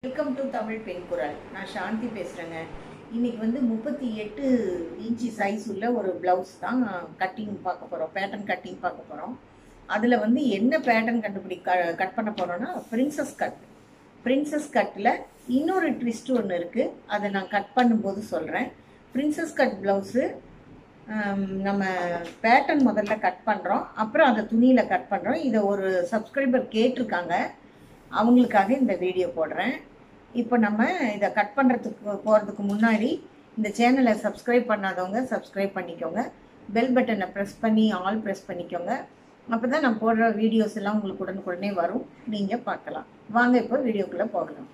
welcome to Tamil பெண் குரல் நான் சாந்தி பேசுகிறேங்க இன்னைக்கு வந்து முப்பத்தி எட்டு இன்ச்சி சைஸ் உள்ள ஒரு ப்ளவுஸ் தான் கட்டிங் பார்க்க போகிறோம் பேட்டர்ன் கட்டிங் பார்க்க போகிறோம் அதில் வந்து என்ன பேட்டர்ன் கண்டுபிடி க கட் பண்ண போகிறோன்னா பிரின்சஸ் கட் பிரின்சஸ் கட்டில் இன்னொரு ட்விஸ்ட் ஒன்று இருக்குது அதை நான் கட் பண்ணும்போது சொல்கிறேன் பிரின்சஸ் கட் ப்ளவுஸு நம்ம பேட்டர்ன் முதல்ல கட் பண்ணுறோம் அப்புறம் அதை துணியில் கட் பண்ணுறோம் இதை ஒரு சப்ஸ்கிரைபர் கேட்டிருக்காங்க அவங்களுக்காக இந்த வீடியோ போடுறேன் இப்போ நம்ம இதை கட் பண்ணுறதுக்கு போகிறதுக்கு முன்னாடி இந்த சேனலை சப்ஸ்கிரைப் பண்ணாதவங்க சப்ஸ்கிரைப் பண்ணிக்கோங்க பெல் பட்டனை ப்ரெஸ் பண்ணி ஆல் ப்ரெஸ் பண்ணிக்கோங்க அப்போ தான் நான் போடுற வீடியோஸ் எல்லாம் உங்களுக்கு உடனுக்குடனே வரும் நீங்கள் பார்க்கலாம் வாங்க இப்போ வீடியோக்குள்ளே போகலாம்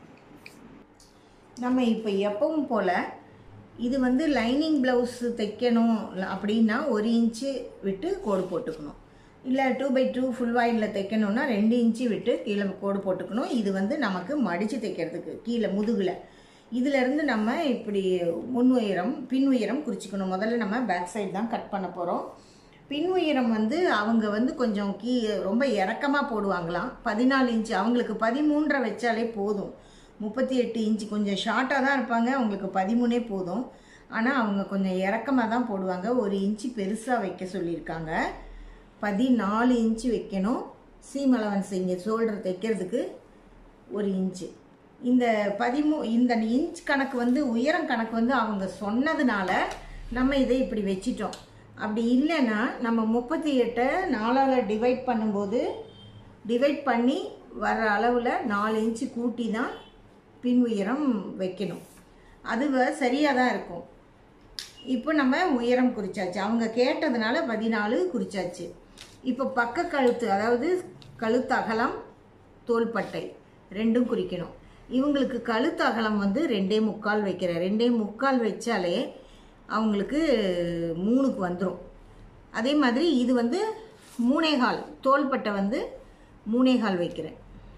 நம்ம இப்போ எப்பவும் போல் இது வந்து லைனிங் ப்ளவுஸ் தைக்கணும் அப்படின்னா ஒரு இன்ச்சு விட்டு கோடு போட்டுக்கணும் இல்லை டூ பை டூ ஃபுல் வாயிலில் தைக்கணும்னா ரெண்டு இன்ச்சு விட்டு கீழே கோடு போட்டுக்கணும் இது வந்து நமக்கு மடித்து தைக்கிறதுக்கு கீழே முதுகில் இதிலேருந்து நம்ம இப்படி முன் உயரம் பின் உயரம் குறிச்சிக்கணும் முதல்ல நம்ம பேக் சைடு தான் கட் பண்ண போகிறோம் பின் உயரம் வந்து அவங்க வந்து கொஞ்சம் கீ ரொம்ப இறக்கமாக போடுவாங்களாம் பதினாலு இன்ச்சு அவங்களுக்கு பதிமூன்றரை வச்சாலே போதும் முப்பத்தி எட்டு இன்ச்சு கொஞ்சம் ஷார்ட்டாக தான் இருப்பாங்க அவங்களுக்கு பதிமூணே போதும் ஆனால் அவங்க கொஞ்சம் இறக்கமாக தான் போடுவாங்க ஒரு இன்ச்சு பெருசாக வைக்க சொல்லியிருக்காங்க பதினாலு இன்ச்சு வைக்கணும் சீம் அலவன்ஸ் இங்கே ஷோல்டர் தைக்கிறதுக்கு ஒரு இன்ச்சு இந்த பதிமூ இந்த இன்ச் கணக்கு வந்து உயரம் கணக்கு வந்து அவங்க சொன்னதுனால நம்ம இதை இப்படி வச்சிட்டோம் அப்படி இல்லைன்னா நம்ம முப்பத்தி எட்டை நாலால் டிவைட் பண்ணும்போது டிவைட் பண்ணி வர அளவில் நாலு இன்ச்சு கூட்டி தான் பின் உயரம் வைக்கணும் அது சரியாக தான் இருக்கும் இப்போ நம்ம உயரம் குறிச்சாச்சு அவங்க கேட்டதுனால பதினாலு குறிச்சாச்சு இப்போ பக்க கழுத்து அதாவது கழுத்து அகலம் தோள்பட்டை ரெண்டும் குறிக்கணும் இவங்களுக்கு கழுத்து அகலம் வந்து ரெண்டே முக்கால் வைக்கிறேன் ரெண்டே முக்கால் வச்சாலே அவங்களுக்கு மூணுக்கு வந்துடும் அதே மாதிரி இது வந்து மூணேகால் தோள்பட்டை வந்து மூணேகால் வைக்கிறேன்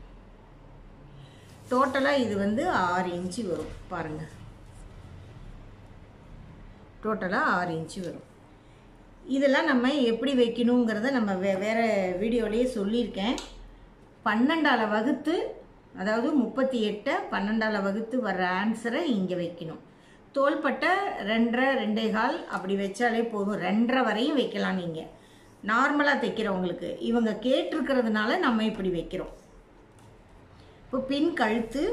டோட்டலாக இது வந்து ஆறு இன்ச்சு வரும் பாருங்கள் டோட்டலாக ஆறு இன்ச்சு வரும் இதெல்லாம் நம்ம எப்படி வைக்கணுங்கிறத நம்ம வே வேறு வீடியோலேயே சொல்லியிருக்கேன் பன்னெண்டால வகுத்து அதாவது முப்பத்தி எட்டை பன்னெண்டால வகுத்து வர்ற ஆன்சரை இங்கே வைக்கணும் தோள்பட்டை ரெண்டரை ரெண்டே கால் அப்படி வச்சாலே போதும் ரெண்டரை வரையும் வைக்கலாம் நீங்கள் நார்மலாக தைக்கிறவங்களுக்கு இவங்க கேட்டிருக்கிறதுனால நம்ம இப்படி வைக்கிறோம் இப்போ பின் கழுத்து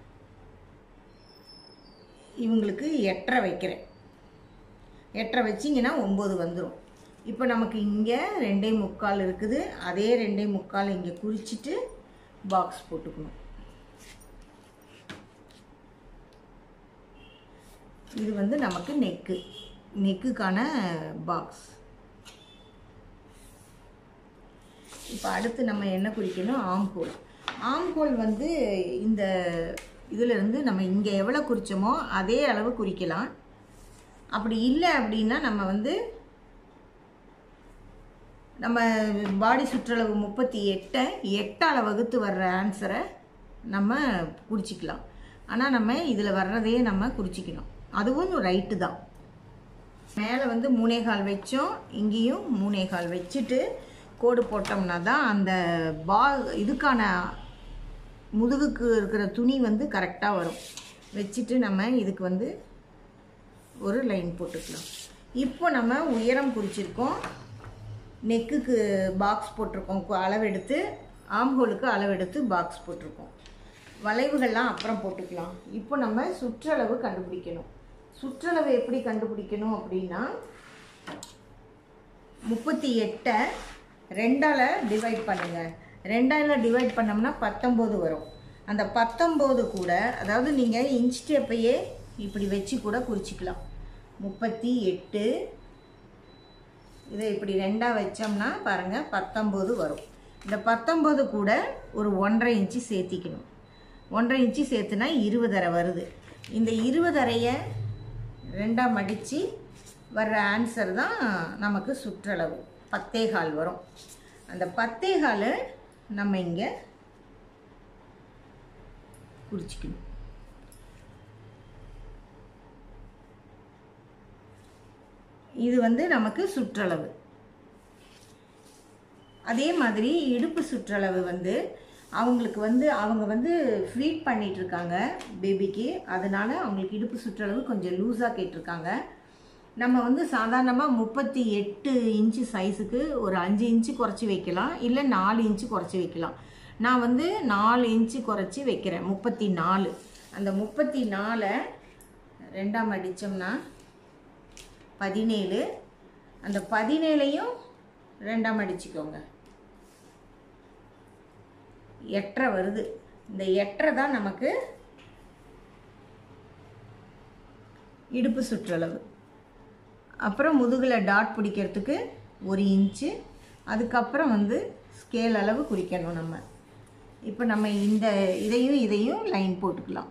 இவங்களுக்கு எட்டரை வைக்கிறேன் எட்டரை வச்சிங்கன்னா ஒம்பது வந்துடும் இப்போ நமக்கு இங்கே ரெண்டே முக்கால் இருக்குது அதே ரெண்டே முக்கால் இங்கே குறிச்சிட்டு பாக்ஸ் போட்டுக்கணும் இது வந்து நமக்கு நெக்கு நெக்குக்கான பாக்ஸ் இப்போ அடுத்து நம்ம என்ன குறிக்கணும் ஆம்கோல் ஆம்கோல் வந்து இந்த இதிலிருந்து நம்ம இங்கே எவ்வளோ குறித்தோமோ அதே அளவு குறிக்கலாம் அப்படி இல்லை அப்படின்னா நம்ம வந்து நம்ம பாடி சுற்றளவு முப்பத்தி எட்டை எட்டால் வகுத்து வர்ற ஆன்சரை நம்ம குறிச்சிக்கலாம் ஆனால் நம்ம இதில் வர்றதையே நம்ம குறிச்சிக்கணும் அதுவும் ரைட்டு தான் மேலே வந்து மூணேகால் வச்சோம் இங்கேயும் மூணேகால் வச்சுட்டு கோடு போட்டோம்னா தான் அந்த பா இதுக்கான முதுகுக்கு இருக்கிற துணி வந்து கரெக்டாக வரும் வச்சுட்டு நம்ம இதுக்கு வந்து ஒரு லைன் போட்டுக்கலாம் இப்போ நம்ம உயரம் குறிச்சிருக்கோம் நெக்குக்கு பாக்ஸ் போட்டிருக்கோம் அளவெடுத்து ஆம்ஹோலுக்கு அளவெடுத்து பாக்ஸ் போட்டிருக்கோம் வளைவுகள்லாம் அப்புறம் போட்டுக்கலாம் இப்போ நம்ம சுற்றளவு கண்டுபிடிக்கணும் சுற்றளவு எப்படி கண்டுபிடிக்கணும் அப்படின்னா முப்பத்தி எட்டை ரெண்டால் டிவைட் பண்ணுங்கள் ரெண்டாயில் டிவைட் பண்ணோம்னா பத்தொம்போது வரும் அந்த பத்தொம்போது கூட அதாவது நீங்கள் இன்ச் டேப்பையே இப்படி வச்சு கூட குறிச்சிக்கலாம் முப்பத்தி எட்டு இதை இப்படி ரெண்டாக வச்சோம்னா பாருங்கள் பத்தொம்போது வரும் இந்த பத்தொம்போது கூட ஒரு ஒன்றரை இன்ச்சு சேர்த்திக்கணும் ஒன்றரை இன்ச்சு சேர்த்துனா இருபதரை வருது இந்த இருபதரையை ரெண்டாக மடித்து வர்ற ஆன்சர் தான் நமக்கு சுற்றளவு பத்தே கால் வரும் அந்த பத்தே காலை நம்ம இங்கே குறிச்சிக்கணும் இது வந்து நமக்கு சுற்றளவு அதே மாதிரி இடுப்பு சுற்றளவு வந்து அவங்களுக்கு வந்து அவங்க வந்து ஃபீட் பண்ணிட்டு இருக்காங்க பேபிக்கு அதனால அவங்களுக்கு இடுப்பு சுற்றளவு கொஞ்சம் லூஸாக கேட்டிருக்காங்க நம்ம வந்து சாதாரணமாக முப்பத்தி எட்டு இன்ச்சு சைஸுக்கு ஒரு அஞ்சு இன்ச்சு குறைச்சி வைக்கலாம் இல்லை நாலு இன்ச்சு குறைச்சி வைக்கலாம் நான் வந்து நாலு இன்ச்சு குறைச்சி வைக்கிறேன் முப்பத்தி நாலு அந்த முப்பத்தி நாலை ரெண்டாம் அடித்தோம்னா பதினேழு அந்த பதினேழையும் ரெண்டாம் அடிச்சுக்கோங்க எட்டரை வருது இந்த எட்டரை தான் நமக்கு இடுப்பு சுற்றளவு அப்புறம் முதுகில் டாட் பிடிக்கிறதுக்கு ஒரு இன்ச்சு அதுக்கப்புறம் வந்து ஸ்கேல் அளவு குறிக்கணும் நம்ம இப்போ நம்ம இந்த இதையும் இதையும் லைன் போட்டுக்கலாம்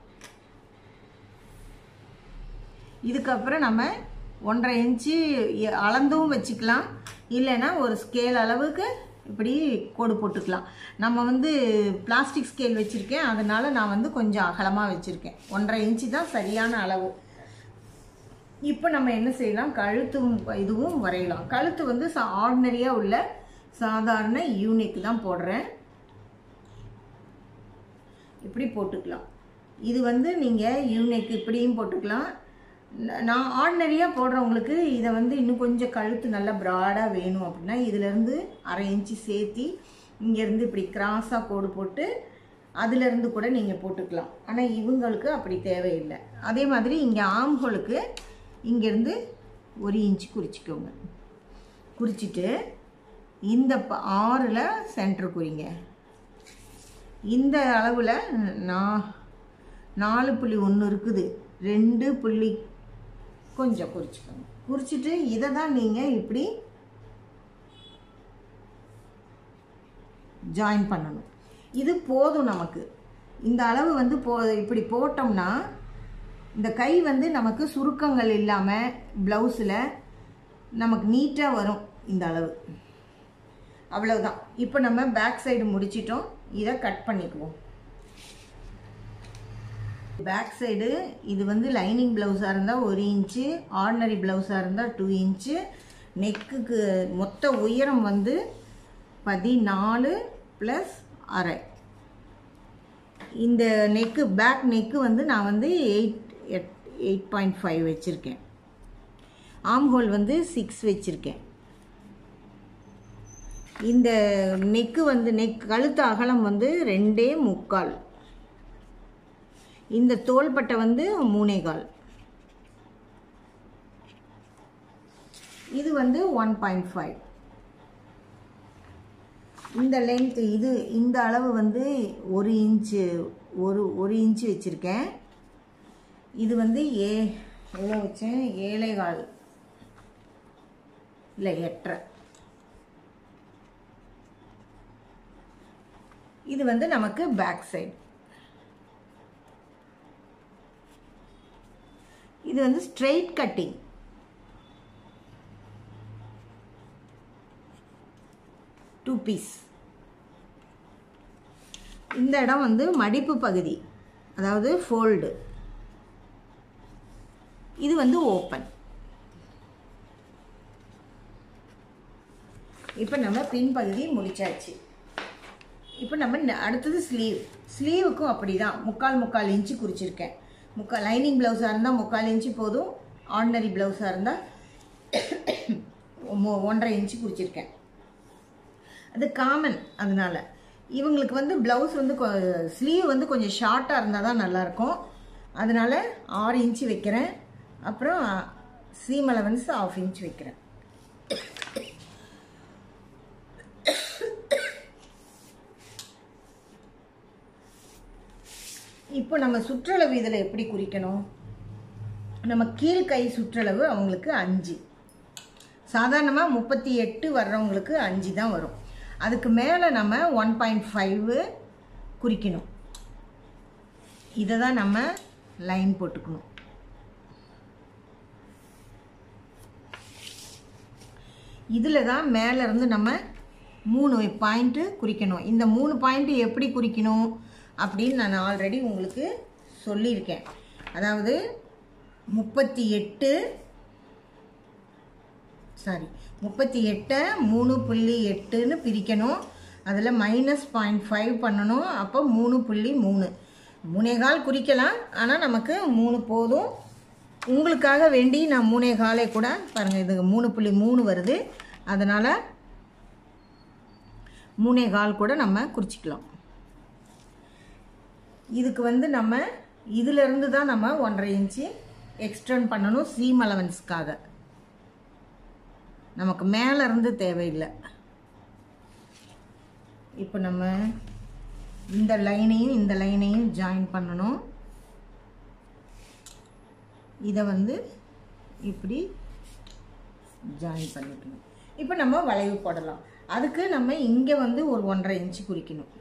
இதுக்கப்புறம் நம்ம ஒன்றரை இன்ச்சு எ- அளந்தும் வச்சுக்கலாம் இல்லைன்னா ஒரு ஸ்கேல் அளவுக்கு இப்படி கோடு போட்டுக்கலாம் நம்ம வந்து பிளாஸ்டிக் ஸ்கேல் வச்சுருக்கேன் அதனால் நான் வந்து கொஞ்சம் அகலமாக வச்சுருக்கேன் ஒன்றரை இன்ச்சு தான் சரியான அளவு இப்போ நம்ம என்ன செய்யலாம் கழுத்தும் இதுவும் வரையலாம் கழுத்து வந்து சா ஆர்டினரியாக உள்ள சாதாரண யூனிக் தான் போடுறேன் இப்படி போட்டுக்கலாம் இது வந்து நீங்கள் யூனிக் இப்படியும் போட்டுக்கலாம் ந- நான் ஆர்டினரியாக போடுறவங்களுக்கு இதை வந்து இன்னும் கொஞ்சம் கழுத்து நல்லா ப்ராடாக வேணும் அப்படின்னா இதுலேருந்து அரை இன்ச்சு சேர்த்தி இங்கேருந்து இப்படி கிராஸாக கோடு போட்டு அதுலேருந்து கூட நீங்கள் போட்டுக்கலாம் ஆனால் இவங்களுக்கு அப்படி தேவையில்லை அதே மாதிரி இங்கே ஆம்ஹோலுக்கு இங்கேருந்து ஒரு இன்ச்சு குறிச்சிக்கோங்க குறிச்சிட்டு இந்த ப- ஆறில் சென்டர் குறிங்க இந்த அளவில் நான் நாலு புள்ளி ஒன்று இருக்குது ரெண்டு புள்ளி கொஞ்சம் குறிச்சிக்கோங்க குறிச்சிட்டு இதை தான் நீங்கள் இப்படி ஜாயின் பண்ணணும் இது போதும் நமக்கு இந்த அளவு வந்து போ இப்படி போட்டோம்னா இந்த கை வந்து நமக்கு சுருக்கங்கள் இல்லாமல் ப்ளவுஸில் நமக்கு நீட்டாக வரும் இந்த அளவு அவ்வளவுதான் இப்போ நம்ம பேக் சைடு முடிச்சிட்டோம் இதை கட் பண்ணிக்குவோம் பேக் சைடு இது வந்து லைனிங் ப்ளவுஸாக இருந்தால் ஒரு இன்ச்சு ஆர்டினரி ப்ளவுஸாக இருந்தால் டூ இன்ச்சு நெக்குக்கு மொத்த உயரம் வந்து பதினாலு ப்ளஸ் அரை இந்த நெக்கு பேக் நெக்கு வந்து நான் வந்து எயிட் எட் எயிட் பாயிண்ட் ஃபைவ் வச்சுருக்கேன் ஆம் ஹோல் வந்து சிக்ஸ் வச்சுருக்கேன் இந்த நெக்கு வந்து நெக் கழுத்து அகலம் வந்து ரெண்டே முக்கால் இந்த தோள்பட்டை வந்து மூணே கால் இது வந்து ஒன் பாயிண்ட் ஃபைவ் இந்த லென்த் இது இந்த அளவு வந்து ஒரு இன்ச்சு ஒரு ஒரு இன்ச்சு வச்சுருக்கேன் இது வந்து ஏ எவ்வளோ வச்சேன் ஏழை கால் இல்லை எட்டரை இது வந்து நமக்கு பேக் சைடு இது வந்து ஸ்ட்ரெயிட் கட்டிங் டூ பீஸ் இந்த இடம் வந்து மடிப்பு பகுதி அதாவது ஃபோல்டு இது வந்து ஓப்பன் இப்போ நம்ம பின்பகுதி முடிச்சாச்சு இப்போ நம்ம ந- அடுத்தது ஸ்லீவ் ஸ்லீவுக்கும் அப்படி தான் முக்கால் முக்கால் இன்ச்சு குறிச்சிருக்கேன் முக்கால் லைனிங் ப்ளவுஸாக இருந்தால் முக்கால் இன்ச்சு போதும் ஆர்டினரி ப்ளவுஸாக இருந்தால் ஒன்றரை இன்ச்சு குறிச்சிருக்கேன் அது காமன் அதனால இவங்களுக்கு வந்து ப்ளவுஸ் வந்து ஸ்லீவ் வந்து கொஞ்சம் ஷார்ட்டாக இருந்தால் தான் நல்லாயிருக்கும் அதனால ஆறு இன்ச்சு வைக்கிறேன் அப்புறம் சீம் அலவன்ஸ் ஆஃப் இன்ச் வைக்கிறேன் இப்போ நம்ம சுற்றளவு இதில் எப்படி குறிக்கணும் நம்ம கீழ்கை சுற்றளவு அவங்களுக்கு அஞ்சு சாதாரணமாக முப்பத்தி எட்டு வர்றவங்களுக்கு அஞ்சு தான் வரும் அதுக்கு மேலே நம்ம ஒன் பாயிண்ட் ஃபைவு குறிக்கணும் இதை தான் நம்ம லைன் போட்டுக்கணும் இதில் தான் மேலே இருந்து நம்ம மூணு பாயிண்ட்டு குறிக்கணும் இந்த மூணு பாயிண்ட்டு எப்படி குறிக்கணும் அப்படின்னு நான் ஆல்ரெடி உங்களுக்கு சொல்லியிருக்கேன் அதாவது முப்பத்தி எட்டு சாரி முப்பத்தி எட்டை மூணு புள்ளி எட்டுன்னு பிரிக்கணும் அதில் மைனஸ் பாயிண்ட் ஃபைவ் பண்ணணும் அப்போ மூணு புள்ளி மூணு மூணே கால் குறிக்கலாம் ஆனால் நமக்கு மூணு போதும் உங்களுக்காக வேண்டி நான் மூணே காலே கூட பாருங்கள் இது மூணு புள்ளி மூணு வருது அதனால் மூணே கால் கூட நம்ம குறிச்சிக்கலாம் இதுக்கு வந்து நம்ம இதிலிருந்து தான் நம்ம ஒன்றரை இன்ச்சு எக்ஸ்டெண்ட் பண்ணணும் சீம் அலவன்ஸ்க்காக நமக்கு மேலே இருந்து தேவையில்லை இப்போ நம்ம இந்த லைனையும் இந்த லைனையும் ஜாயின் பண்ணணும் இதை வந்து இப்படி ஜாயின் பண்ணிக்கணும் இப்போ நம்ம வளைவு போடலாம் அதுக்கு நம்ம இங்கே வந்து ஒரு ஒன்றரை இன்ச்சு குறிக்கணும்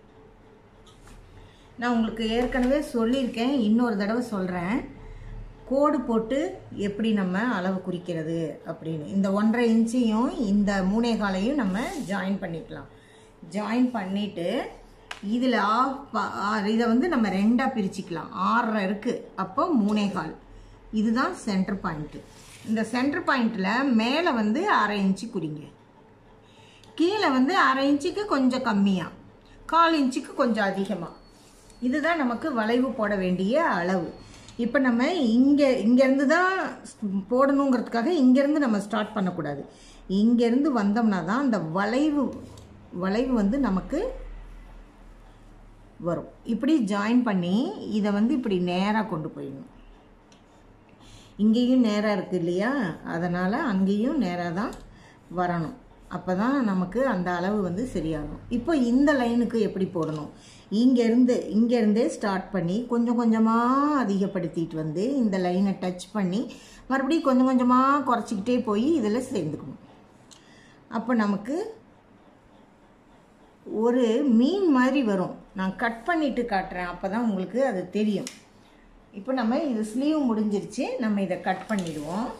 நான் உங்களுக்கு ஏற்கனவே சொல்லியிருக்கேன் இன்னொரு தடவை சொல்கிறேன் கோடு போட்டு எப்படி நம்ம அளவு குறிக்கிறது அப்படின்னு இந்த ஒன்றரை இன்ச்சையும் இந்த மூணே காலையும் நம்ம ஜாயின் பண்ணிக்கலாம் ஜாயின் பண்ணிவிட்டு இதில் ஆஃப் இதை வந்து நம்ம ரெண்டாக பிரிச்சுக்கலாம் ஆறரை இருக்குது அப்போ மூணே கால் இதுதான் சென்டர் பாயிண்ட்டு இந்த சென்டர் பாயிண்ட்டில் மேலே வந்து அரை இன்ச்சு குறிங்க கீழே வந்து அரை இன்ச்சுக்கு கொஞ்சம் கம்மியாக கால் இன்ச்சுக்கு கொஞ்சம் அதிகமாக இதுதான் நமக்கு வளைவு போட வேண்டிய அளவு இப்போ நம்ம இங்கே இங்கேருந்து தான் போடணுங்கிறதுக்காக இங்கேருந்து நம்ம ஸ்டார்ட் பண்ணக்கூடாது இங்கேருந்து வந்தோம்னா தான் அந்த வளைவு வளைவு வந்து நமக்கு வரும் இப்படி ஜாயின் பண்ணி இதை வந்து இப்படி நேராக கொண்டு போயிடணும் இங்கேயும் நேராக இருக்குது இல்லையா அதனால் அங்கேயும் நேராக தான் வரணும் அப்போ தான் நமக்கு அந்த அளவு வந்து சரியாகும் இப்போ இந்த லைனுக்கு எப்படி போடணும் இங்கேருந்து இங்கேருந்தே ஸ்டார்ட் பண்ணி கொஞ்சம் கொஞ்சமாக அதிகப்படுத்திட்டு வந்து இந்த லைனை டச் பண்ணி மறுபடியும் கொஞ்சம் கொஞ்சமாக குறைச்சிக்கிட்டே போய் இதில் சேர்ந்துக்கணும் அப்போ நமக்கு ஒரு மீன் மாதிரி வரும் நான் கட் பண்ணிட்டு காட்டுறேன் அப்போ தான் உங்களுக்கு அது தெரியும் இப்போ நம்ம இது ஸ்லீவ் முடிஞ்சிருச்சு நம்ம இதை கட் பண்ணிடுவோம்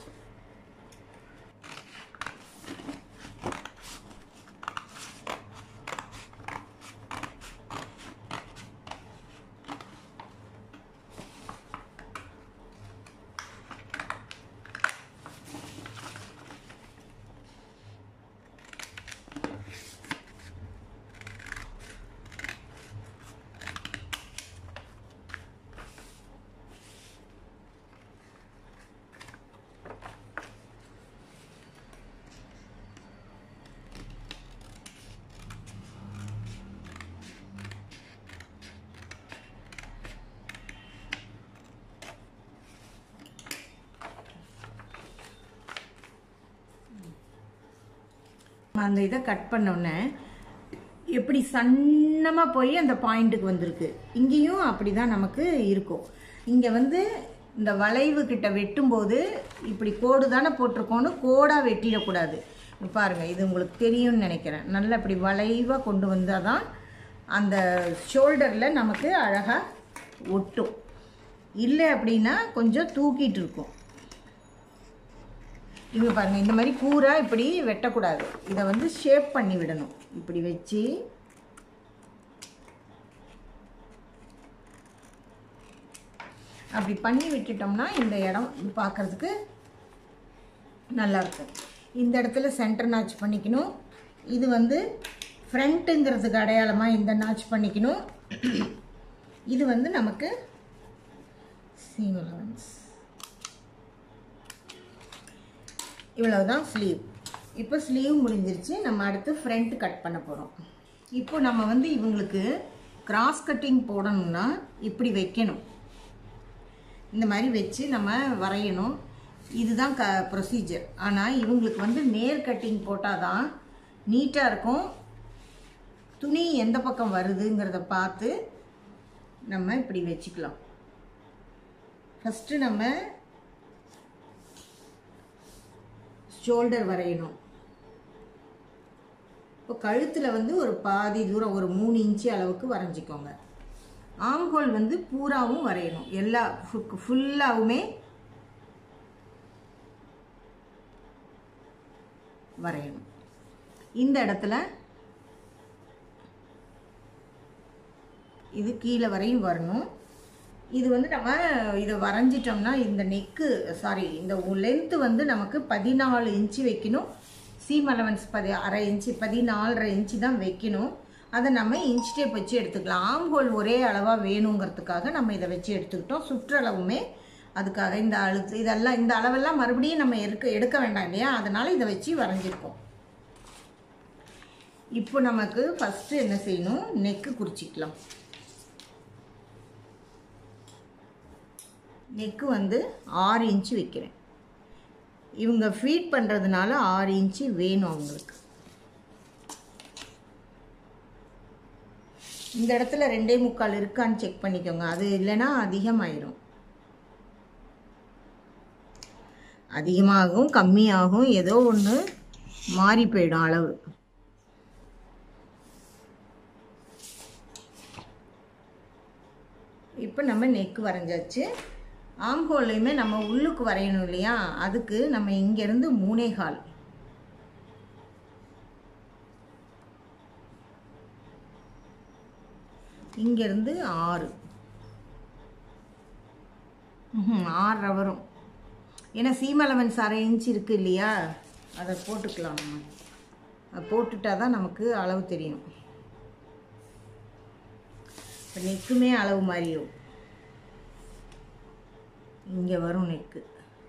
அந்த இதை கட் பண்ணோன்னே எப்படி சன்னமாக போய் அந்த பாயிண்ட்டுக்கு வந்திருக்கு இங்கேயும் அப்படி தான் நமக்கு இருக்கும் இங்கே வந்து இந்த வளைவு கிட்ட வெட்டும்போது இப்படி கோடு தானே போட்டிருக்கோன்னு கோடாக வெட்டிடக்கூடாது இங்க பாருங்க இது உங்களுக்கு தெரியும்னு நினைக்கிறேன் நல்லா இப்படி வளைவாக கொண்டு வந்தால் தான் அந்த ஷோல்டரில் நமக்கு அழகாக ஒட்டும் இல்லை அப்படின்னா கொஞ்சம் தூக்கிட்டு இருக்கும் இங்கே பாருங்கள் இந்த மாதிரி கூரா இப்படி வெட்டக்கூடாது இதை வந்து ஷேப் பண்ணி விடணும் இப்படி வச்சு அப்படி பண்ணி விட்டுட்டோம்னா இந்த இடம் பார்க்குறதுக்கு நல்லாயிருக்கும் இந்த இடத்துல சென்டர் நாச் பண்ணிக்கணும் இது வந்து ஃப்ரண்ட்டுங்கிறதுக்கு அடையாளமாக இந்த நாச் பண்ணிக்கணும் இது வந்து நமக்கு சீம் அலவன்ஸ் இவ்வளவுதான் ஸ்லீவ் இப்போ ஸ்லீவ் முடிஞ்சிருச்சு நம்ம அடுத்து ஃப்ரண்ட் கட் பண்ண போகிறோம் இப்போ நம்ம வந்து இவங்களுக்கு கிராஸ் கட்டிங் போடணும்னா இப்படி வைக்கணும் இந்த மாதிரி வச்சு நம்ம வரையணும் இதுதான் க ப்ரொசீஜர் ஆனால் இவங்களுக்கு வந்து நேர் கட்டிங் போட்டால் தான் நீட்டாக இருக்கும் துணி எந்த பக்கம் வருதுங்கிறத பார்த்து நம்ம இப்படி வச்சுக்கலாம் ஃபஸ்ட்டு நம்ம ஷோல்டர் வரையணும் இப்போ கழுத்தில் வந்து ஒரு பாதி தூரம் ஒரு மூணு இன்ச்சு அளவுக்கு வரைஞ்சிக்கோங்க ஆம்ஹோல் வந்து பூராவும் வரையணும் எல்லா ஃபுல்லாகவுமே வரையணும் இந்த இடத்துல இது கீழே வரையும் வரணும் இது வந்து நம்ம இதை வரைஞ்சிட்டோம்னா இந்த நெக்கு சாரி இந்த லென்த்து வந்து நமக்கு பதினாலு இன்ச்சு வைக்கணும் சீம் அலவன்ஸ் பதி அரை இன்ச்சு பதினாலரை இன்ச்சு தான் வைக்கணும் அதை நம்ம இன்ச் டேப் வச்சு எடுத்துக்கலாம் ஆம் ஹோல் ஒரே அளவாக வேணுங்கிறதுக்காக நம்ம இதை வச்சு எடுத்துக்கிட்டோம் சுற்றளவுமே அதுக்காக இந்த அழுத்து இதெல்லாம் இந்த அளவெல்லாம் மறுபடியும் நம்ம எடுக்க எடுக்க வேண்டாம் இல்லையா அதனால் இதை வச்சு வரைஞ்சிருக்கோம் இப்போ நமக்கு ஃபஸ்ட்டு என்ன செய்யணும் நெக்கு குறிச்சிக்கலாம் நெக்கு வந்து ஆறு இன்ச்சு வைக்கிறேன் இவங்க ஃபீட் பண்ணுறதுனால ஆறு இன்ச்சு வேணும் அவங்களுக்கு இந்த இடத்துல ரெண்டே முக்கால் இருக்கான்னு செக் பண்ணிக்கோங்க அது இல்லைன்னா அதிகமாயிரும் அதிகமாகும் கம்மியாகும் ஏதோ ஒன்று மாறி போயிடும் அளவு இப்போ நம்ம நெக் வரைஞ்சாச்சு ஆம்ஹோல்லையுமே நம்ம உள்ளுக்கு வரையணும் இல்லையா அதுக்கு நம்ம இங்கேருந்து மூணே கால் இங்கேருந்து ஆறு ம்ஹும், ஆறரை வரும் ஏன்னா சீமலவன்ஸ் அரை இன்ச் இருக்கு இல்லையா அதை போட்டுக்கலாம் நம்ம அதை போட்டுட்டா தான் நமக்கு அளவு தெரியும் இப்போ நெக்குமே அளவு மாறிடும் இங்கே வரும் நெக்கு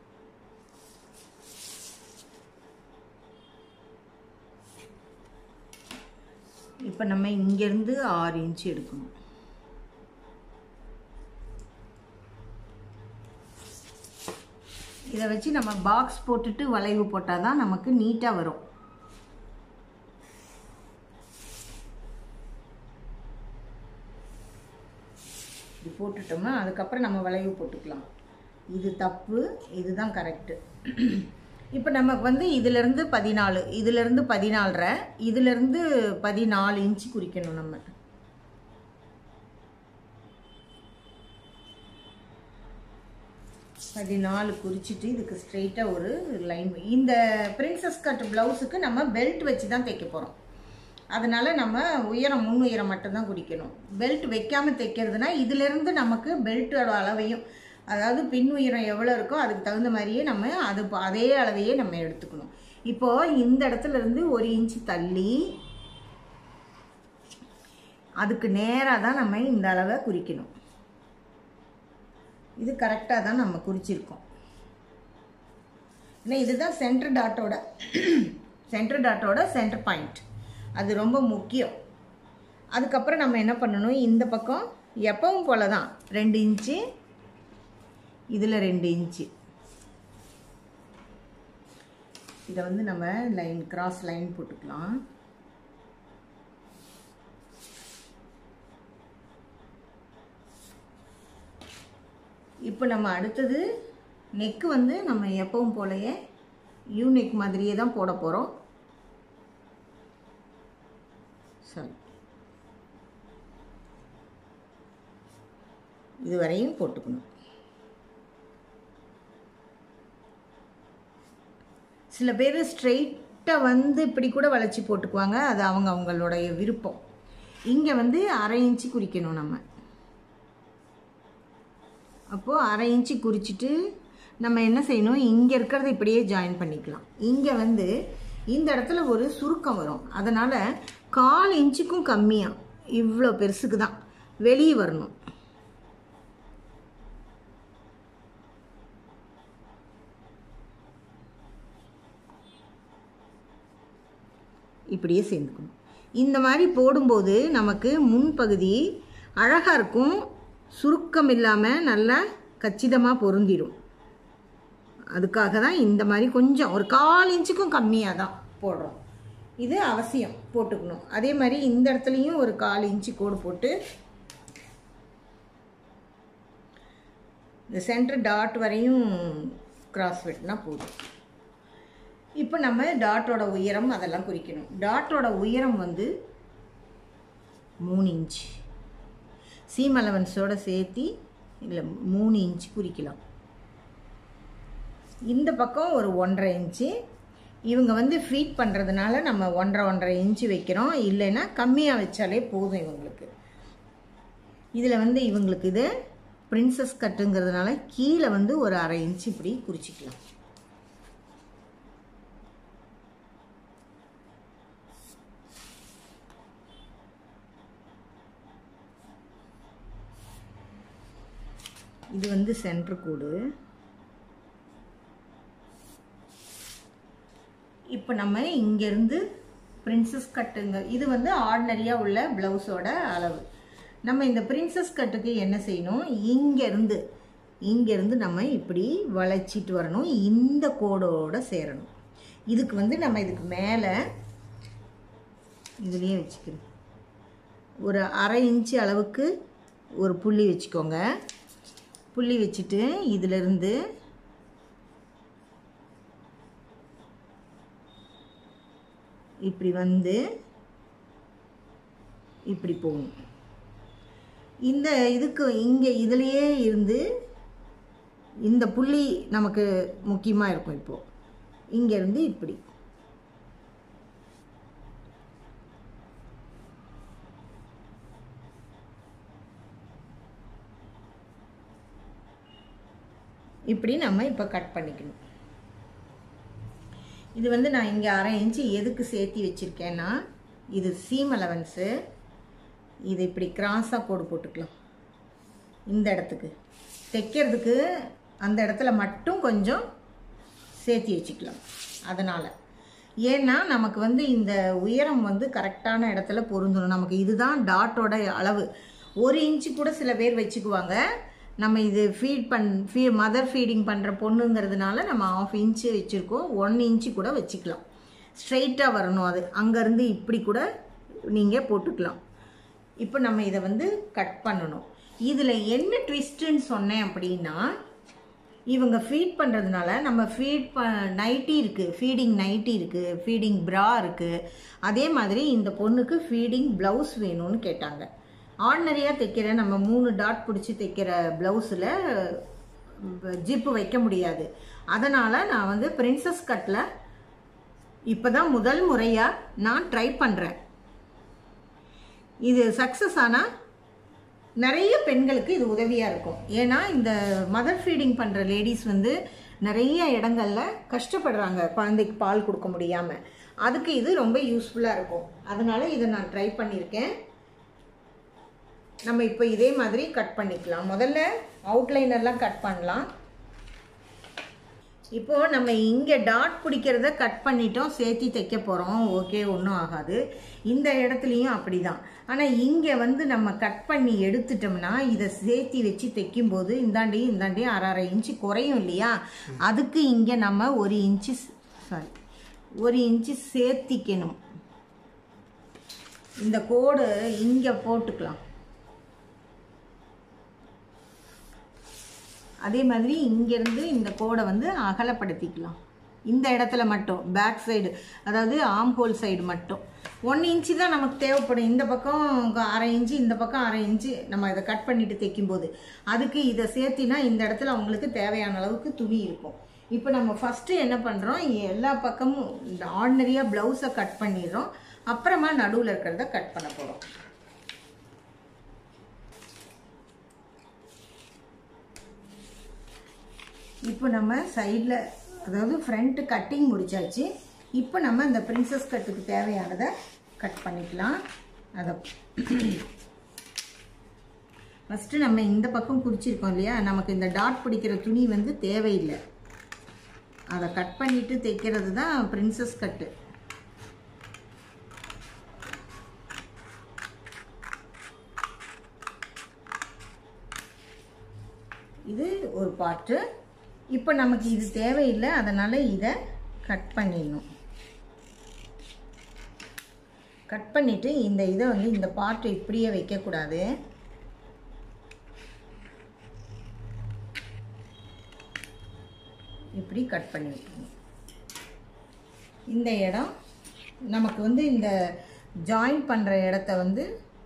இப்போ நம்ம இங்கேருந்து ஆறு இன்ச் எடுக்கணும் இதை வச்சு நம்ம பாக்ஸ் போட்டுட்டு வளைவு போட்டால் தான் நமக்கு நீட்டாக வரும் இது போட்டுட்டோம்னா அதுக்கப்புறம் நம்ம வளைவு போட்டுக்கலாம் இது தப்பு இதுதான் கரெக்டு இப்போ நமக்கு வந்து இதிலிருந்து பதினாலு இதிலிருந்து பதினாலரை இதிலிருந்து பதினாலு இன்ச்சு குறிக்கணும் நம்ம பதினாலு குறிச்சிட்டு இதுக்கு ஸ்ட்ரெயிட்டாக ஒரு லைன் இந்த பிரின்சஸ் கட் ப்ளவுஸுக்கு நம்ம பெல்ட் வச்சு தான் தைக்க போகிறோம் அதனால நம்ம உயரம் முன் உயரம் மட்டும்தான் குறிக்கணும் பெல்ட் வைக்காம தைக்கிறதுனா இதிலிருந்து நமக்கு பெல்ட்டோட அளவையும் அதாவது பின் உயரம் எவ்வளோ இருக்கோ அதுக்கு தகுந்த மாதிரியே நம்ம அது ப- அதே அளவையே நம்ம எடுத்துக்கணும் இப்போ இந்த இடத்துல இருந்து ஒரு இன்ச்சு தள்ளி அதுக்கு நேராக தான் நம்ம இந்த அளவை குறிக்கணும் இது கரெக்டாக தான் நம்ம குறிச்சிருக்கோம் ஏன்னா இதுதான் சென்டர் டாட்டோட சென்டர் டாட்டோட சென்டர் பாயிண்ட் அது ரொம்ப முக்கியம் அதுக்கப்புறம் நம்ம என்ன பண்ணணும் இந்த பக்கம் எப்பவும் போல தான் ரெண்டு இன்ச்சு இதில் ரெண்டு இன்ச்சு இதை வந்து நம்ம லைன் கிராஸ் லைன் போட்டுக்கலாம் இப்போ நம்ம அடுத்தது நெக்கு வந்து நம்ம எப்பவும் போலயே யூ நெக் மாதிரியே தான் போட போகிறோம் சரி இதுவரையும் போட்டுக்கணும் சில பேர் ஸ்ட்ரெயிட்டாக வந்து இப்படி கூட வளைச்சி போட்டுக்குவாங்க அது அவங்க அவங்களுடைய விருப்பம் இங்கே வந்து அரை இன்ச்சு குறிக்கணும் நம்ம அப்போது அரை இன்ச்சு குறிச்சிட்டு நம்ம என்ன செய்யணும் இங்கே இருக்கிறத இப்படியே ஜாயின் பண்ணிக்கலாம் இங்கே வந்து இந்த இடத்துல ஒரு சுருக்கம் வரும் அதனால் கால் இன்ச்சுக்கும் கம்மியாக இவ்வளோ பெருசுக்கு தான் வெளியே வரணும் இப்படியே சேர்ந்துக்கணும் இந்த மாதிரி போடும்போது நமக்கு முன்பகுதி அழகாக இருக்கும் சுருக்கம் இல்லாமல் நல்லா கச்சிதமாக பொருந்திடும் அதுக்காக தான் இந்த மாதிரி கொஞ்சம் ஒரு கால் இன்ச்சுக்கும் கம்மியாக தான் போடுறோம் இது அவசியம் போட்டுக்கணும் அதே மாதிரி இந்த இடத்துலையும் ஒரு கால் இன்ச்சு கோடு போட்டு இந்த சென்டர் டாட் வரையும் கிராஸ் வெட்டினா போதும் இப்போ நம்ம டாட்டோட உயரம் அதெல்லாம் குறிக்கணும் டாட்டோட உயரம் வந்து மூணு இன்ச் சீம் அலவன்ஸோட சேர்த்தி இல்லை மூணு இன்ச் குறிக்கலாம் இந்த பக்கம் ஒரு ஒன்றரை இன்ச்சு இவங்க வந்து ஃபீட் பண்ணுறதுனால நம்ம ஒன்றரை ஒன்றரை இன்ச்சு வைக்கிறோம் இல்லைன்னா கம்மியாக வச்சாலே போதும் இவங்களுக்கு இதில் வந்து இவங்களுக்கு இது பிரின்சஸ் கட்டுங்கிறதுனால கீழே வந்து ஒரு அரை இன்ச்சு இப்படி குறிச்சிக்கலாம் இது வந்து சென்ட்ரு கூடு இப்போ நம்ம இங்கேருந்து பிரின்சஸ் கட்டுங்க இது வந்து ஆர்டினரியாக உள்ள ப்ளவுஸோட அளவு நம்ம இந்த பிரின்சஸ் கட்டுக்கு என்ன செய்யணும் இங்கேருந்து இங்கேருந்து நம்ம இப்படி வளைச்சிட்டு வரணும் இந்த கோடோட சேரணும் இதுக்கு வந்து நம்ம இதுக்கு மேலே இதுலேயே வச்சுக்கிறோம் ஒரு அரை இன்ச்சு அளவுக்கு ஒரு புள்ளி வச்சுக்கோங்க புள்ளி வச்சுட்டு இதிலிருந்து இப்படி வந்து இப்படி போகணும் இந்த இதுக்கு இங்கே இதுலேயே இருந்து இந்த புள்ளி நமக்கு முக்கியமாக இருக்கும் இப்போது இங்கேருந்து இப்படி இப்படி நம்ம இப்போ கட் பண்ணிக்கணும் இது வந்து நான் இங்கே அரை இன்ச்சு எதுக்கு சேர்த்தி வச்சுருக்கேன்னா இது சீம் அலவன்ஸு இது இப்படி கிராஸாக கோடு போட்டுக்கலாம் இந்த இடத்துக்கு தைக்கிறதுக்கு அந்த இடத்துல மட்டும் கொஞ்சம் சேர்த்தி வச்சுக்கலாம் அதனால் ஏன்னா நமக்கு வந்து இந்த உயரம் வந்து கரெக்டான இடத்துல பொருந்தணும் நமக்கு இதுதான் டாட்டோட அளவு ஒரு இன்ச்சு கூட சில பேர் வச்சுக்குவாங்க நம்ம இது ஃபீட் பண் ஃபீ மதர் ஃபீடிங் பண்ணுற பொண்ணுங்கிறதுனால நம்ம ஆஃப் இன்ச்சு வச்சுருக்கோம் ஒன் இன்ச்சு கூட வச்சுக்கலாம் ஸ்ட்ரைட்டாக வரணும் அது அங்கேருந்து இப்படி கூட நீங்கள் போட்டுக்கலாம் இப்போ நம்ம இதை வந்து கட் பண்ணணும் இதில் என்ன ட்விஸ்ட்டுன்னு சொன்னேன் அப்படின்னா இவங்க ஃபீட் பண்ணுறதுனால நம்ம ஃபீட் ப நைட்டி இருக்குது ஃபீடிங் நைட்டி இருக்குது ஃபீடிங் ப்ரா இருக்குது அதே மாதிரி இந்த பொண்ணுக்கு ஃபீடிங் ப்ளவுஸ் வேணும்னு கேட்டாங்க ஆர்டினரியாக தைக்கிற நம்ம மூணு டாட் பிடிச்சி தைக்கிற ப்ளவுஸில் ஜிப்பு வைக்க முடியாது அதனால் நான் வந்து பிரின்சஸ் கட்டில் இப்போ தான் முதல் முறையாக நான் ட்ரை பண்ணுறேன் இது சக்ஸஸ் ஆனால் நிறைய பெண்களுக்கு இது உதவியாக இருக்கும் ஏன்னா இந்த மதர் ஃபீடிங் பண்ணுற லேடிஸ் வந்து நிறைய இடங்கள்ல கஷ்டப்படுறாங்க குழந்தைக்கு பால் கொடுக்க முடியாமல் அதுக்கு இது ரொம்ப யூஸ்ஃபுல்லாக இருக்கும் அதனால இதை நான் ட்ரை பண்ணியிருக்கேன் நம்ம இப்போ இதே மாதிரி கட் பண்ணிக்கலாம் முதல்ல அவுட்லைனர்லாம் கட் பண்ணலாம் இப்போ நம்ம இங்கே டாட் பிடிக்கிறத கட் பண்ணிட்டோம் சேர்த்தி தைக்க போகிறோம் ஓகே ஒன்றும் ஆகாது இந்த இடத்துலையும் அப்படிதான் ஆனால் இங்கே வந்து நம்ம கட் பண்ணி எடுத்துட்டோம்னா இதை சேர்த்தி வச்சு தைக்கும்போது இந்தாண்டையும் இந்தாண்டையும் அரை அரை இன்ச்சு குறையும் இல்லையா அதுக்கு இங்கே நம்ம ஒரு இன்ச்சு சாரி ஒரு இன்ச்சு சேர்த்திக்கணும் இந்த கோடு இங்கே போட்டுக்கலாம் அதே மாதிரி இங்கேருந்து இந்த கோடை வந்து அகலப்படுத்திக்கலாம் இந்த இடத்துல மட்டும் பேக் சைடு அதாவது ஆம் ஹோல் சைடு மட்டும் ஒன் இன்ச்சு தான் நமக்கு தேவைப்படும் இந்த பக்கம் அரை இன்ச்சு இந்த பக்கம் அரை இன்ச்சு நம்ம இதை கட் பண்ணிட்டு தைக்கும்போது அதுக்கு இதை சேர்த்தினா இந்த இடத்துல அவங்களுக்கு தேவையான அளவுக்கு துணி இருக்கும் இப்போ நம்ம ஃபஸ்ட்டு என்ன பண்ணுறோம் எல்லா பக்கமும் இந்த ஆர்டினரியாக ப்ளவுஸை கட் பண்ணிடுறோம் அப்புறமா நடுவில் இருக்கிறத கட் பண்ண போகிறோம் இப்போ நம்ம சைடில் அதாவது ஃப்ரண்ட்டு கட்டிங் முடிச்சாச்சு இப்போ நம்ம இந்த பிரின்சஸ் கட்டுக்கு தேவையானதை கட் பண்ணிக்கலாம் அதை ஃபஸ்ட்டு நம்ம இந்த பக்கம் குறிச்சிருக்கோம் இல்லையா நமக்கு இந்த டாட் பிடிக்கிற துணி வந்து தேவையில்லை அதை கட் பண்ணிட்டு தைக்கிறது தான் பிரின்சஸ் கட்டு இது ஒரு பாட்டு இப்போ நமக்கு இது தேவையில்லை அதனால் இதை கட் பண்ணிடணும் கட் பண்ணிவிட்டு இந்த இதை வந்து இந்த பாட்டை இப்படியே வைக்கக்கூடாது இப்படி கட் பண்ணி வைக்கணும் இந்த இடம் நமக்கு வந்து இந்த ஜாயின் பண்ணுற இடத்த வந்து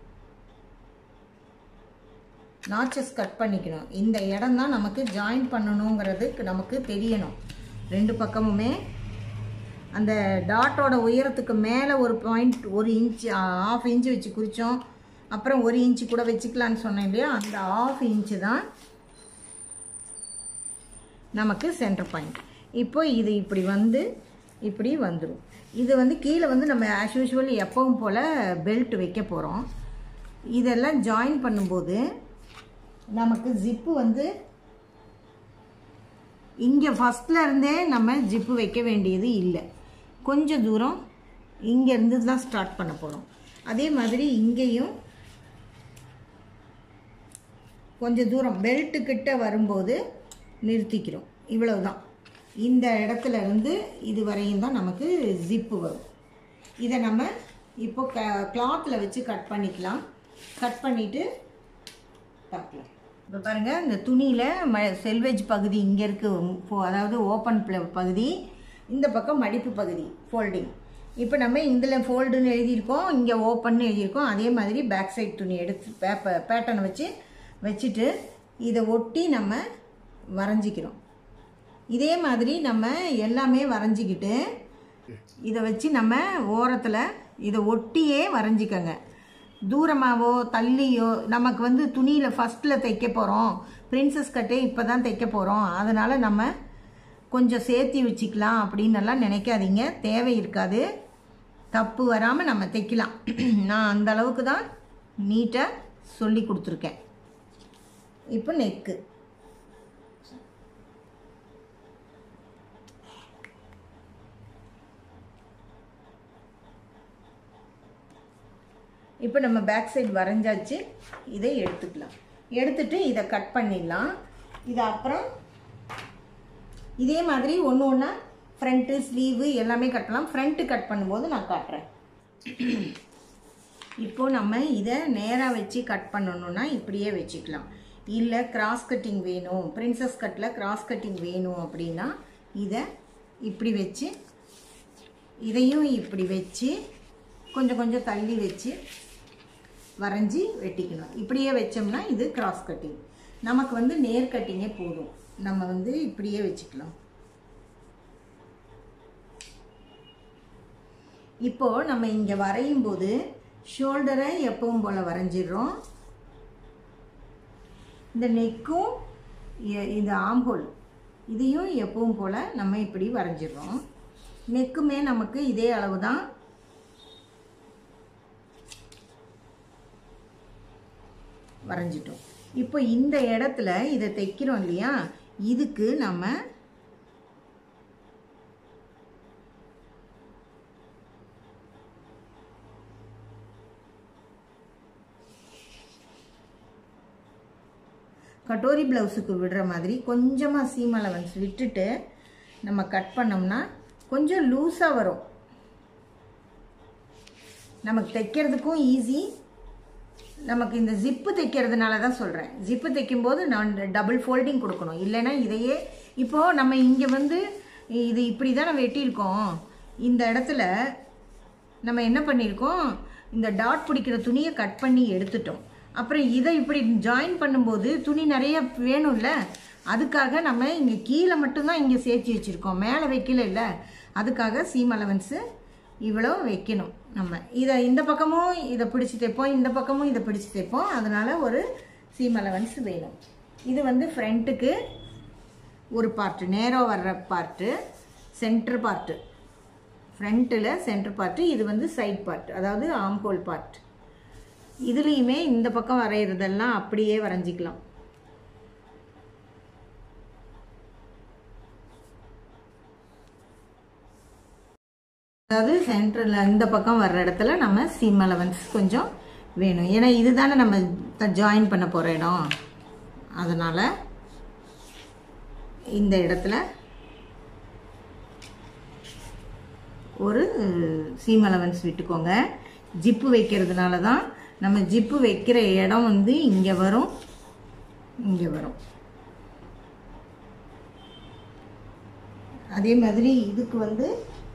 நாச்சஸ் கட் பண்ணிக்கணும் இந்த இடம் தான் நமக்கு ஜாயின் பண்ணணுங்கிறது நமக்கு தெரியணும் ரெண்டு பக்கமுமே அந்த டாட்டோட உயரத்துக்கு மேலே ஒரு பாயிண்ட் ஒரு இன்ச்சு ஆஃப் இன்ச்சு வச்சு குறித்தோம் அப்புறம் ஒரு இன்ச்சு கூட வச்சுக்கலான்னு சொன்னேன் இல்லையா அந்த ஆஃப் இன்ச்சு தான் நமக்கு சென்டர் பாயிண்ட் இப்போ இது இப்படி வந்து இப்படி வந்துடும் இது வந்து கீழே வந்து நம்ம ஆஸ் யூஷுவல் எப்பவும் போல் பெல்ட் வைக்க போகிறோம் இதெல்லாம் ஜாயின் பண்ணும்போது நமக்கு ஜிப்பு வந்து இங்கே ஃபஸ்ட்டில் இருந்தே நம்ம ஜிப்பு வைக்க வேண்டியது இல்லை கொஞ்சம் தூரம் இங்கேருந்து தான் ஸ்டார்ட் பண்ண போகிறோம் அதே மாதிரி இங்கேயும் கொஞ்சம் தூரம் பெல்ட்டு கிட்ட வரும்போது நிறுத்திக்கிறோம் இவ்வளவுதான் இந்த இடத்துல இருந்து இது வரையும் தான் நமக்கு ஜிப்பு வரும் இதை நம்ம இப்போ க கிளாத்தில் வச்சு கட் பண்ணிக்கலாம் கட் பண்ணிவிட்டு பார்க்கலாம் இப்போ பாருங்கள் இந்த துணியில் ம செல்வேஜ் பகுதி இங்கே இருக்குது அதாவது ஓப்பன் பகுதி இந்த பக்கம் மடிப்பு பகுதி ஃபோல்டிங் இப்போ நம்ம இதில் ஃபோல்டுன்னு எழுதியிருக்கோம் இங்கே ஓப்பன்னு எழுதியிருக்கோம் அதே மாதிரி பேக் சைடு துணி எடுத்து பேப்ப பேட்டர்னை வச்சு வச்சுட்டு இதை ஒட்டி நம்ம வரைஞ்சிக்கிறோம் இதே மாதிரி நம்ம எல்லாமே வரைஞ்சிக்கிட்டு இதை வச்சு நம்ம ஓரத்தில் இதை ஒட்டியே வரைஞ்சிக்கங்க தூரமாகவோ தள்ளியோ நமக்கு வந்து துணியில் ஃபஸ்ட்டில் தைக்க போகிறோம் பிரின்சஸ் கட்டே இப்போ தான் தைக்க போகிறோம் அதனால் நம்ம கொஞ்சம் சேர்த்தி வச்சுக்கலாம் அப்படின்னு எல்லாம் நினைக்காதீங்க தேவை இருக்காது தப்பு வராமல் நம்ம தைக்கலாம் நான் அந்த அளவுக்கு தான் நீட்டாக சொல்லி கொடுத்துருக்கேன் இப்போ நெக்கு இப்போ நம்ம பேக் சைடு வரைஞ்சாச்சு இதை எடுத்துக்கலாம் எடுத்துட்டு இதை கட் பண்ணிடலாம் இது அப்புறம் இதே மாதிரி ஒன்று ஒன்றா ஃப்ரண்ட்டு ஸ்லீவு எல்லாமே கட்டலாம் ஃப்ரண்ட்டு கட் பண்ணும்போது நான் காட்டுறேன் இப்போ நம்ம இதை நேராக வச்சு கட் பண்ணணும்னா இப்படியே வச்சுக்கலாம் இல்லை கிராஸ் கட்டிங் வேணும் பிரின்சஸ் கட்டில் கிராஸ் கட்டிங் வேணும் அப்படின்னா இதை இப்படி வச்சு இதையும் இப்படி வச்சு கொஞ்சம் கொஞ்சம் தள்ளி வச்சு வரைஞ்சி வெட்டிக்கணும் இப்படியே வச்சோம்னா இது கிராஸ் கட்டிங் நமக்கு வந்து நேர் கட்டிங்கே போதும் நம்ம வந்து இப்படியே வச்சுக்கலாம் இப்போ நம்ம இங்கே வரையும் போது ஷோல்டரை எப்பவும் போல் வரைஞ்சிடுறோம் இந்த நெக்கும் இந்த ஆம்ஹோல் இதையும் எப்பவும் போல் நம்ம இப்படி வரைஞ்சிடுறோம் நெக்குமே நமக்கு இதே அளவு தான் வரைஞ்சிட்டோம் இப்போ இந்த இடத்துல இதை தைக்கிறோம் இல்லையா இதுக்கு நம்ம கட்டோரி ப்ளவுஸுக்கு விடுற மாதிரி கொஞ்சமாக சீம் அலவன்ஸ் விட்டுட்டு நம்ம கட் பண்ணோம்னா கொஞ்சம் லூஸாக வரும் நமக்கு தைக்கிறதுக்கும் ஈஸி நமக்கு இந்த ஜிப்பு தைக்கிறதுனால தான் சொல்கிறேன் ஜிப்பு தைக்கும்போது நான் டபுள் ஃபோல்டிங் கொடுக்கணும் இல்லைன்னா இதையே இப்போது நம்ம இங்கே வந்து இது இப்படி தான் நம்ம வெட்டியிருக்கோம் இந்த இடத்துல நம்ம என்ன பண்ணியிருக்கோம் இந்த டாட் பிடிக்கிற துணியை கட் பண்ணி எடுத்துட்டோம் அப்புறம் இதை இப்படி ஜாயின் பண்ணும்போது துணி நிறைய வேணும்ல அதுக்காக நம்ம இங்கே கீழே மட்டும்தான் இங்கே சேர்த்து வச்சுருக்கோம் மேலே வைக்கல இல்லை அதுக்காக சீம் அலவன்ஸு இவ்வளோ வைக்கணும் நம்ம இதை இந்த பக்கமும் இதை பிடிச்சி தைப்போம் இந்த பக்கமும் இதை பிடிச்சி தைப்போம் அதனால் ஒரு சீம் அலவன்ஸ் வேணும் இது வந்து ஃப்ரண்ட்டுக்கு ஒரு பார்ட்டு நேராக வர்ற பார்ட்டு சென்டர் பார்ட்டு ஃப்ரண்ட்டில் சென்டர் பார்ட்டு இது வந்து சைட் பார்ட் அதாவது ஆம்கோல் பார்ட் இதுலேயுமே இந்த பக்கம் வரைகிறதெல்லாம் அப்படியே வரைஞ்சிக்கலாம் அதாவது சென்டரில் இந்த பக்கம் வர்ற இடத்துல நம்ம சீம் அலவன்ஸ் கொஞ்சம் வேணும் ஏன்னா இதுதானே நம்ம ஜாயின் பண்ண போகிற இடம் அதனால் இந்த இடத்துல ஒரு சீம் அலவன்ஸ் விட்டுக்கோங்க ஜிப்பு வைக்கிறதுனால தான் நம்ம ஜிப்பு வைக்கிற இடம் வந்து இங்கே வரும் இங்கே வரும் அதே மாதிரி இதுக்கு வந்து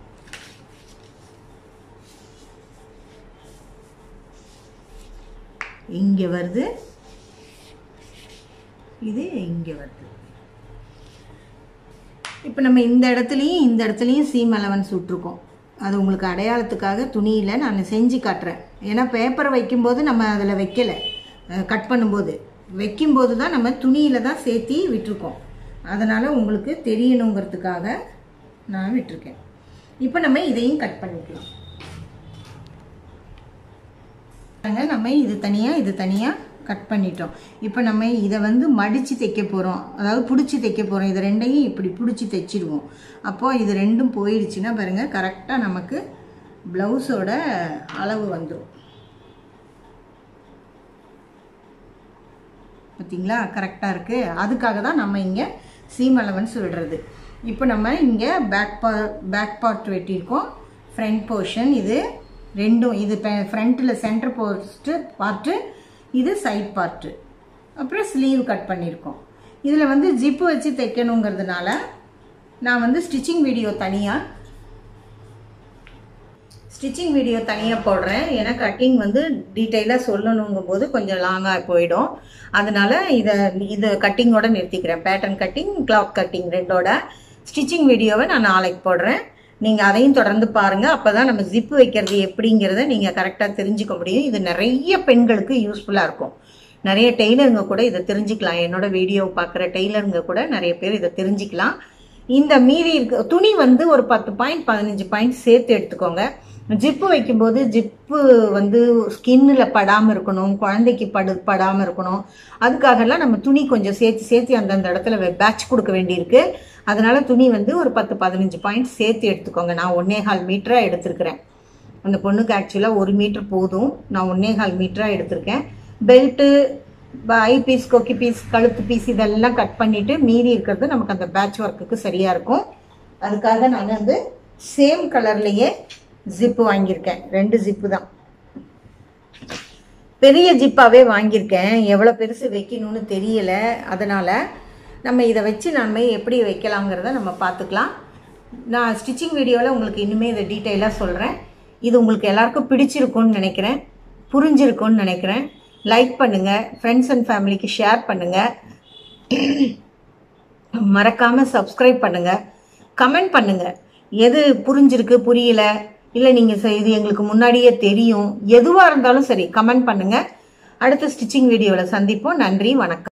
இங்கே வருது இது இங்கே வருது இப்போ நம்ம இந்த இடத்துலையும் இந்த இடத்துலையும் சீம் அலவன்ஸ் விட்ருக்கோம் அது உங்களுக்கு அடையாளத்துக்காக துணியில் நான் செஞ்சு காட்டுறேன் ஏன்னா பேப்பரை வைக்கும்போது நம்ம அதில் வைக்கலை கட் பண்ணும்போது வைக்கும்போது தான் நம்ம துணியில் தான் சேர்த்தி விட்டுருக்கோம் அதனால் உங்களுக்கு தெரியணுங்கிறதுக்காக நான் விட்டுருக்கேன் இப்போ நம்ம இதையும் கட் பண்ணிக்கலாம் நம்ம இது தனியாக இது தனியாக கட் பண்ணிட்டோம் இப்போ நம்ம இதை வந்து மடித்து தைக்க போகிறோம் அதாவது பிடிச்சி தைக்க போகிறோம் இது ரெண்டையும் இப்படி பிடிச்சி தைச்சிடுவோம் அப்போது இது ரெண்டும் போயிடுச்சுன்னா பாருங்கள் கரெக்டாக நமக்கு ப்ளவுஸோட அளவு வந்துடும் பார்த்தீங்களா கரெக்டாக இருக்குது அதுக்காக தான் நம்ம இங்கே சீம் அலவன்ஸ் விடுறது இப்போ நம்ம இங்கே பேக் பா பேக் பார்ட் வெட்டியிருக்கோம் ஃப்ரண்ட் போர்ஷன் இது ரெண்டும் இது ஃப்ரண்ட்டில் சென்டர் போஸ்ட்டு பார்ட்டு இது சைட் பார்ட்டு அப்புறம் ஸ்லீவ் கட் பண்ணியிருக்கோம் இதில் வந்து ஜிப்பு வச்சு தைக்கணுங்கிறதுனால நான் வந்து ஸ்டிச்சிங் வீடியோ தனியாக ஸ்டிச்சிங் வீடியோ தனியாக போடுறேன் ஏன்னா கட்டிங் வந்து டீட்டெயிலாக சொல்லணுங்கும் போது கொஞ்சம் லாங்காக போயிடும் அதனால இதை இதை கட்டிங்கோட நிறுத்திக்கிறேன் பேட்டர்ன் கட்டிங் கிளாத் கட்டிங் ரெண்டோட ஸ்டிச்சிங் வீடியோவை நான் நாளைக்கு போடுறேன் நீங்கள் அதையும் தொடர்ந்து பாருங்கள் அப்போ தான் நம்ம ஜிப்பு வைக்கிறது எப்படிங்கிறத நீங்கள் கரெக்டாக தெரிஞ்சுக்க முடியும் இது நிறைய பெண்களுக்கு யூஸ்ஃபுல்லாக இருக்கும் நிறைய டெய்லருங்க கூட இதை தெரிஞ்சுக்கலாம் என்னோட வீடியோ பார்க்குற டெய்லருங்க கூட நிறைய பேர் இதை தெரிஞ்சுக்கலாம் இந்த மீதி இருக்க துணி வந்து ஒரு பத்து பாயிண்ட் பதினஞ்சு பாயிண்ட் சேர்த்து எடுத்துக்கோங்க ஜிப்பு வைக்கும்போது ஜிப்பு வந்து ஸ்கின்னில் படாமல் இருக்கணும் குழந்தைக்கு படு படாமல் இருக்கணும் அதுக்காகலாம் நம்ம துணி கொஞ்சம் சேர்த்து சேர்த்து அந்தந்த இடத்துல பேட்ச் கொடுக்க வேண்டியிருக்கு அதனால துணி வந்து ஒரு பத்து பதினஞ்சு பாயிண்ட் சேர்த்து எடுத்துக்கோங்க நான் ஒன்னே கால் மீட்டராக எடுத்திருக்கிறேன் அந்த பொண்ணுக்கு ஆக்சுவலாக ஒரு மீட்டர் போதும் நான் ஒன்னே கால் மீட்டராக எடுத்திருக்கேன் பெல்ட்டு ஐ பீஸ் கொக்கி பீஸ் கழுத்து பீஸ் இதெல்லாம் கட் பண்ணிட்டு மீறி இருக்கிறது நமக்கு அந்த பேட்ச் ஒர்க்குக்கு சரியாக இருக்கும் அதுக்காக நான் வந்து சேம் கலர்லேயே ஜிப்பு வாங்கியிருக்கேன் ரெண்டு ஜிப்பு தான் பெரிய ஜிப்பாவே வாங்கியிருக்கேன் எவ்வளோ பெருசு வைக்கணும்னு தெரியல அதனால் நம்ம இதை வச்சு நம்ம எப்படி வைக்கலாங்கிறத நம்ம பார்த்துக்கலாம் நான் ஸ்டிச்சிங் வீடியோவில் உங்களுக்கு இனிமேல் இதை டீட்டெயிலாக சொல்கிறேன் இது உங்களுக்கு எல்லாருக்கும் பிடிச்சிருக்கும்னு நினைக்கிறேன் புரிஞ்சிருக்கும்னு நினைக்கிறேன் லைக் பண்ணுங்கள் ஃப்ரெண்ட்ஸ் அண்ட் ஃபேமிலிக்கு ஷேர் பண்ணுங்கள் மறக்காமல் சப்ஸ்கிரைப் பண்ணுங்கள் கமெண்ட் பண்ணுங்கள் எது புரிஞ்சிருக்கு புரியல இல்லை நீங்கள் இது எங்களுக்கு முன்னாடியே தெரியும் எதுவாக இருந்தாலும் சரி கமெண்ட் பண்ணுங்கள் அடுத்த ஸ்டிச்சிங் வீடியோவில் சந்திப்போம் நன்றி வணக்கம்